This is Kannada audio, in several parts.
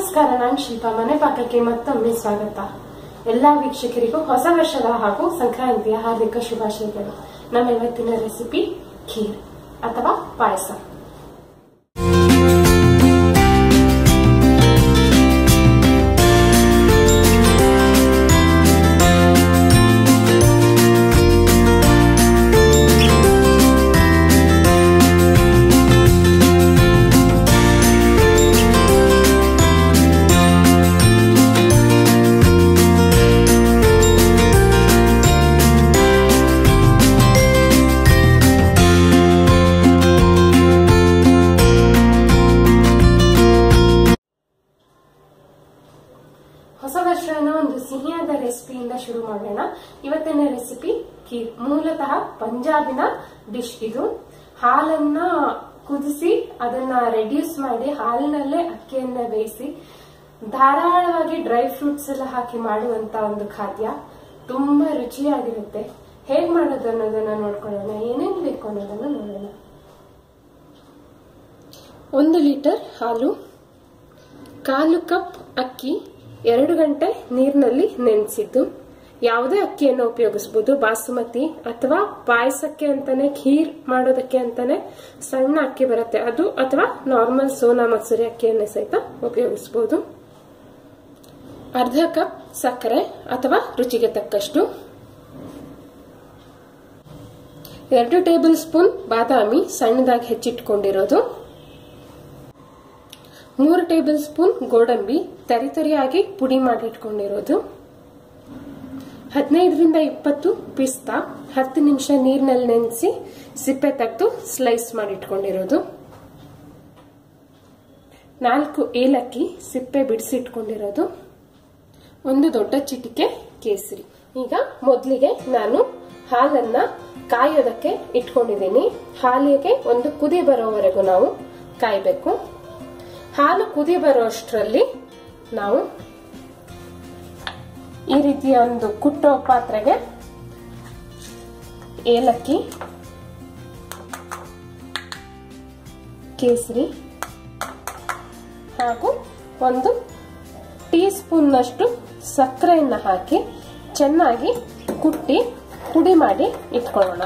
ನಮಸ್ಕಾರ ನಾನು ಶಿಲ್ಪಾ ಮನೆ ಪಾಕಕ್ಕೆ ಮತ್ತೊಮ್ಮೆ ಸ್ವಾಗತ ಎಲ್ಲಾ ವೀಕ್ಷಕರಿಗೂ ಹೊಸ ವರ್ಷದ ಹಾಗೂ ಸಂಕ್ರಾಂತಿಯ ಹಾರ್ದಿಕ ಶುಭಾಶಯಗಳು ನಮ್ಮ ಇವತ್ತಿನ ರೆಸಿಪಿ ಖೀರ್ ಅಥವಾ ಪಾಯಸ ಹೊಸ ವರ್ಷನ ಒಂದು ಸಿಹಿಯಾದ ರೆಸಿಪಿಯಿಂದ ಶುರು ಮಾಡೋಣ ಇವತ್ತಿನ ರೆಸಿಪಿ ಖೀರ್ ಮೂಲತಃ ಪಂಜಾಬಿನ ಡಿಶ್ ಇದು ಹಾಲನ್ನ ಕುದಿಸಿ ಅದನ್ನ ರೆಡ್ಯೂಸ್ ಮಾಡಿ ಹಾಲಿನಲ್ಲೇ ಅಕ್ಕಿಯನ್ನ ಬೇಯಿಸಿ ಧಾರಾಳವಾಗಿ ಡ್ರೈ ಫ್ರೂಟ್ಸ್ ಎಲ್ಲ ಹಾಕಿ ಮಾಡುವಂತ ಒಂದು ಖಾದ್ಯ ತುಂಬಾ ರುಚಿಯಾಗಿರುತ್ತೆ ಹೇಗ್ ಮಾಡೋದು ಅನ್ನೋದನ್ನ ನೋಡ್ಕೊಳ್ಳೋಣ ಏನೇನ್ ಬೇಕು ಅನ್ನೋದನ್ನ ನೋಡೋಣ ಒಂದು ಲೀಟರ್ ಹಾಲು ಕಾಲು ಕಪ್ ಅಕ್ಕಿ ಎರಡು ಗಂಟೆ ನೀರಿನಲ್ಲಿ ನೆನೆಸಿದ್ದು ಯಾವುದೇ ಅಕ್ಕಿಯನ್ನು ಉಪಯೋಗಿಸಬಹುದು ಬಾಸುಮತಿ ಅಥವಾ ಪಾಯಸಕ್ಕೆ ಅಂತಾನೆ ಖೀರ್ ಮಾಡೋದಕ್ಕೆ ಅಂತಾನೆ ಸಣ್ಣ ಅಕ್ಕಿ ಬರುತ್ತೆ ಅದು ಅಥವಾ ನಾರ್ಮಲ್ ಸೋನಾ ಮಸೂರಿ ಅಕ್ಕಿಯನ್ನು ಸಹಿತ ಉಪಯೋಗಿಸಬಹುದು ಅರ್ಧ ಕಪ್ ಸಕ್ಕರೆ ಅಥವಾ ರುಚಿಗೆ ತಕ್ಕಷ್ಟು ಎರಡು ಟೇಬಲ್ ಸ್ಪೂನ್ ಬಾದಾಮಿ ಸಣ್ಣದಾಗಿ ಹೆಚ್ಚಿಟ್ಕೊಂಡಿರೋದು ಮೂರು ಟೇಬಲ್ ಸ್ಪೂನ್ ಗೋಡಂಬಿ ತರಿತರಿಯಾಗಿ ಪುಡಿ ಮಾಡಿಟ್ಕೊಂಡಿರೋದು ಹದಿನೈದರಿಂದ ಇಪ್ಪತ್ತು ಪಿಸ್ತಾ ಹತ್ತು ನಿಮಿಷ ನೀರಿನಲ್ಲಿ ನೆನೆಸಿ ಸಿಪ್ಪೆ ತೆಗೆದು ಸ್ಲೈಸ್ ಮಾಡಿಟ್ಕೊಂಡಿರೋದು ನಾಲ್ಕು ಏಲಕ್ಕಿ ಸಿಪ್ಪೆ ಬಿಡಿಸಿಟ್ಕೊಂಡಿರೋದು ಒಂದು ದೊಡ್ಡ ಚಿಟಿಕೆ ಕೇಸರಿ ಈಗ ಮೊದಲಿಗೆ ನಾನು ಹಾಲನ್ನ ಕಾಯೋದಕ್ಕೆ ಇಟ್ಕೊಂಡಿದ್ದೀನಿ ಹಾಲಿಗೆ ಒಂದು ಕುದಿ ಬರೋವರೆಗೂ ನಾವು ಕಾಯಬೇಕು ಹಾಲು ಕುದಿ ಬರೋಷ್ಟರಲ್ಲಿ ನಾವು ಈ ರೀತಿಯ ಒಂದು ಕುಟ್ಟೋ ಪಾತ್ರೆಗೆ ಏಲಕ್ಕಿ ಕೇಸರಿ ಹಾಗೂ ಒಂದು ಟೀ ಸ್ಪೂನ್ನಷ್ಟು ಸಕ್ಕರೆಯನ್ನು ಹಾಕಿ ಚೆನ್ನಾಗಿ ಕುಟ್ಟಿ ಪುಡಿ ಮಾಡಿ ಇಟ್ಕೊಳ್ಳೋಣ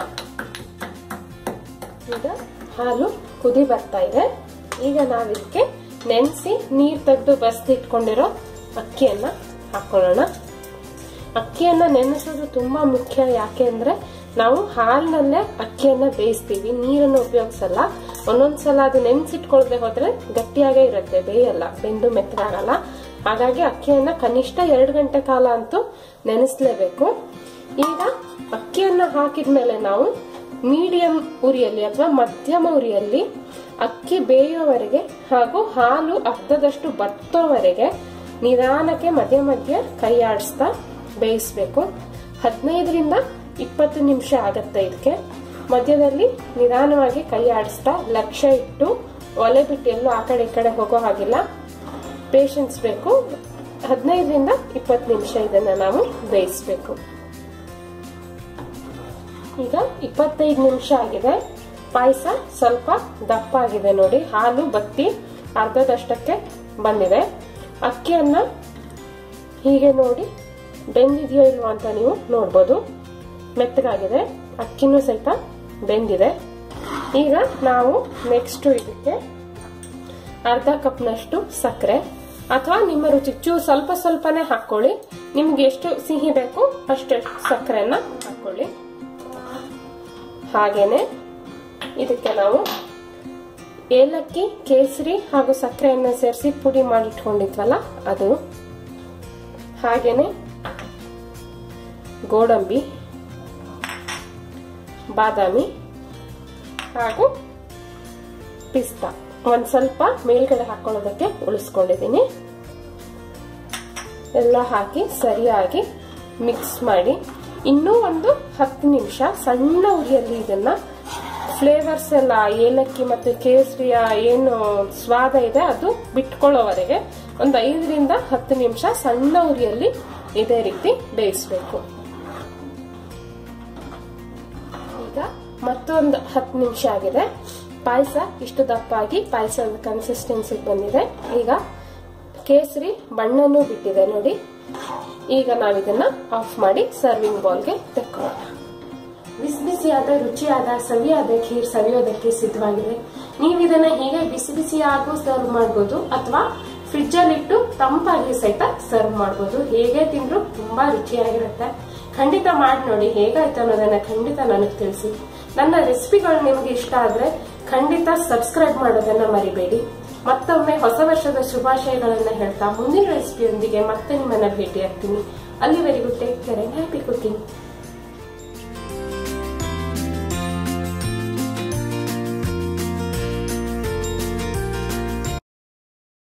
ಈಗ ಹಾಲು ಕುದಿ ಬರ್ತಾ ಇದೆ ಈಗ ನಾವಿದಕ್ಕೆ ನೆನೆಸಿ ನೀರು ತೆಗೆದು ಬಸ್ದಿಟ್ಕೊಂಡಿರೋ ಅಕ್ಕಿಯನ್ನ ಹಾಕೊಳ್ಳೋಣ ಅಕ್ಕಿಯನ್ನ ನೆನೆಸೋದು ತುಂಬಾ ಮುಖ್ಯ ಯಾಕೆ ಅಂದ್ರೆ ನಾವು ಹಾಲಿನಲ್ಲೇ ಅಕ್ಕಿಯನ್ನ ಬೇಯಿಸ್ತೀವಿ ನೀರನ್ನು ಉಪಯೋಗಿಸಲ್ಲ ಒಂದೊಂದ್ಸಲ ಅದು ನೆನೆಸಿಟ್ಕೊಳ್ದೆ ಹೋದ್ರೆ ಗಟ್ಟಿಯಾಗೇ ಇರುತ್ತೆ ಬೇಯಲ್ಲ ಬೆಂದು ಮೆತ್ತಗಾಗಲ್ಲ ಹಾಗಾಗಿ ಅಕ್ಕಿಯನ್ನ ಕನಿಷ್ಠ ಎರಡು ಗಂಟೆ ಕಾಲ ಅಂತೂ ನೆನೆಸ್ಲೇಬೇಕು ಈಗ ಅಕ್ಕಿಯನ್ನ ಹಾಕಿದ್ಮೇಲೆ ನಾವು ಮೀಡಿಯಂ ಉರಿಯಲ್ಲಿ ಅಥವಾ ಮಧ್ಯಮ ಉರಿಯಲ್ಲಿ ಅಕ್ಕಿ ಬೇಯೋವರೆಗೆ ಹಾಗೂ ಹಾಲು ಅರ್ಧದಷ್ಟು ಬತ್ತೋವರೆಗೆ ನಿಧಾನಕ್ಕೆ ಮಧ್ಯ ಮಧ್ಯ ಕೈ ಆಡಿಸ್ತಾ ಬೇಯಿಸ್ಬೇಕು ಹದಿನೈದರಿಂದ ಇಪ್ಪತ್ತು ನಿಮಿಷ ಆಗತ್ತೆ ಇದಕ್ಕೆ ಮಧ್ಯದಲ್ಲಿ ನಿಧಾನವಾಗಿ ಕೈ ಆಡಿಸ್ತಾ ಲಕ್ಷ್ಯ ಇಟ್ಟು ಒಲೆ ಬಿಟ್ಟು ಎಲ್ಲೂ ಆ ಕಡೆ ಈ ಕಡೆ ಹೋಗೋ ಹಾಗಿಲ್ಲ ಪೇಷನ್ಸ್ ಬೇಕು ಹದಿನೈದರಿಂದ ಇಪ್ಪತ್ತು ನಿಮಿಷ ಇದನ್ನ ನಾವು ಬೇಯಿಸ್ಬೇಕು ಈಗ ಇಪ್ಪತ್ತೈದು ನಿಮಿಷ ಆಗಿದೆ ಪಾಯಸ ಸ್ವಲ್ಪ ದಪ್ಪ ಆಗಿದೆ ನೋಡಿ ಹಾಲು ಬತ್ತಿ ಅರ್ಧದಷ್ಟಕ್ಕೆ ಬಂದಿದೆ ಅಕ್ಕಿಯನ್ನ ಹೀಗೆ ನೋಡಿ ಬೆಂದಿದೆಯೋ ಇಲ್ವೋ ಅಂತ ನೀವು ನೋಡ್ಬೋದು ಮೆತ್ತಗಾಗಿದೆ ಅಕ್ಕಿನೂ ಸಹಿತ ಬೆಂದಿದೆ ಈಗ ನಾವು ನೆಕ್ಸ್ಟ್ ಇದಕ್ಕೆ ಅರ್ಧ ಕಪ್ನಷ್ಟು ಸಕ್ಕರೆ ಅಥವಾ ನಿಮ್ಮ ರುಚಿ ಚೂ ಸ್ವಲ್ಪ ಸ್ವಲ್ಪನೇ ಹಾಕೊಳ್ಳಿ ನಿಮ್ಗೆ ಎಷ್ಟು ಸಿಹಿ ಬೇಕು ಅಷ್ಟು ಸಕ್ಕರೆನ ಹಾಕೊಳ್ಳಿ ಹಾಗೇನೆ ಇದಕ್ಕೆ ನಾವು ಏಲಕ್ಕಿ ಕೇಸರಿ ಹಾಗೂ ಸಕ್ಕರೆಯನ್ನು ಸೇರಿಸಿ ಪುಡಿ ಮಾಡಿಟ್ಕೊಂಡಿದ್ವಲ್ಲ ಅದು ಹಾಗೇನೆ ಗೋಡಂಬಿ ಬಾದಾಮಿ ಹಾಗೂ ಪಿಸ್ತಾ ಒಂದ್ ಸ್ವಲ್ಪ ಮೇಲ್ಗಡೆ ಹಾಕೊಳ್ಳೋದಕ್ಕೆ ಉಳಿಸ್ಕೊಂಡಿದ್ದೀನಿ ಎಲ್ಲ ಹಾಕಿ ಸರಿಯಾಗಿ ಮಿಕ್ಸ್ ಮಾಡಿ ಇನ್ನೂ ಒಂದು ಹತ್ತು ನಿಮಿಷ ಸಣ್ಣ ಉರಿಯಲ್ಲಿ ಇದನ್ನ ಫ್ಲೇವರ್ಸ್ ಎಲ್ಲ ಏಲಕ್ಕಿ ಮತ್ತು ಕೇಸರಿಯ ಏನು ಸ್ವಾದ ಇದೆ ಅದು ಬಿಟ್ಕೊಳ್ಳೋವರೆಗೆ ಒಂದು ಐದರಿಂದ ಹತ್ತು ನಿಮಿಷ ಸಣ್ಣ ಉರಿಯಲ್ಲಿ ಇದೇ ರೀತಿ ಬೇಯಿಸ್ಬೇಕು ಈಗ ಮತ್ತೊಂದು ಹತ್ತು ನಿಮಿಷ ಆಗಿದೆ ಪಾಯಸ ಇಷ್ಟು ದಪ್ಪಾಗಿ ಪಾಯಸದ ಕನ್ಸಿಸ್ಟೆನ್ಸಿಗೆ ಬಂದಿದೆ ಈಗ ಕೇಸರಿ ಬಣ್ಣನೂ ಬಿಟ್ಟಿದೆ ನೋಡಿ ಈಗ ನಾವಿದನ್ನ ಆಫ್ ಮಾಡಿ ಸರ್ವಿಂಗ್ ಬೌಲ್ಗೆ ತೆಕ್ಕೊಳ್ಳೋಣ ಬಿಸಿ ಬಿಸಿಯಾದ ರುಚಿಯಾದ ಸವಿಯಾದ ಖೀರ್ ಸವಿಯೋದಕ್ಕೆ ಸಿದ್ಧವಾಗಿದೆ ನೀವು ಇದನ್ನ ಹೀಗೆ ಬಿಸಿ ಬಿಸಿಯಾಗೂ ಸರ್ವ್ ಮಾಡಬಹುದು ಅಥವಾ ಫ್ರಿಡ್ಜ್ ಅಲ್ಲಿ ಇಟ್ಟು ತಂಪಾಗಿ ಸಹಿತ ಸರ್ವ್ ಮಾಡಬಹುದು ಹೇಗೆ ತಿಂದ್ರು ತುಂಬಾ ರುಚಿಯಾಗಿರುತ್ತೆ ಖಂಡಿತ ಮಾಡಿ ನೋಡಿ ಹೇಗಾಯ್ತು ಅನ್ನೋದನ್ನ ಖಂಡಿತ ನನಗೆ ತಿಳಿಸಿ ನನ್ನ ರೆಸಿಪಿಗಳು ನಿಮ್ಗೆ ಇಷ್ಟ ಆದ್ರೆ ಖಂಡಿತ ಸಬ್ಸ್ಕ್ರೈಬ್ ಮಾಡೋದನ್ನ ಮರಿಬೇಡಿ ಮತ್ತೊಮ್ಮೆ ಹೊಸ ವರ್ಷದ ಶುಭಾಶಯಗಳನ್ನ ಹೇಳ್ತಾ ಮುಂದಿನ ರೆಸಿಪಿಯೊಂದಿಗೆ ಮತ್ತೆ ನಿಮ್ಮನ್ನ ಭೇಟಿ ಆಗ್ತೀನಿ ಅಲ್ಲಿವರೆಗೂ ಟೇಕ್ ಕೇರ್ ಹ್ಯಾಪಿ ಕುಕಿಂಗ್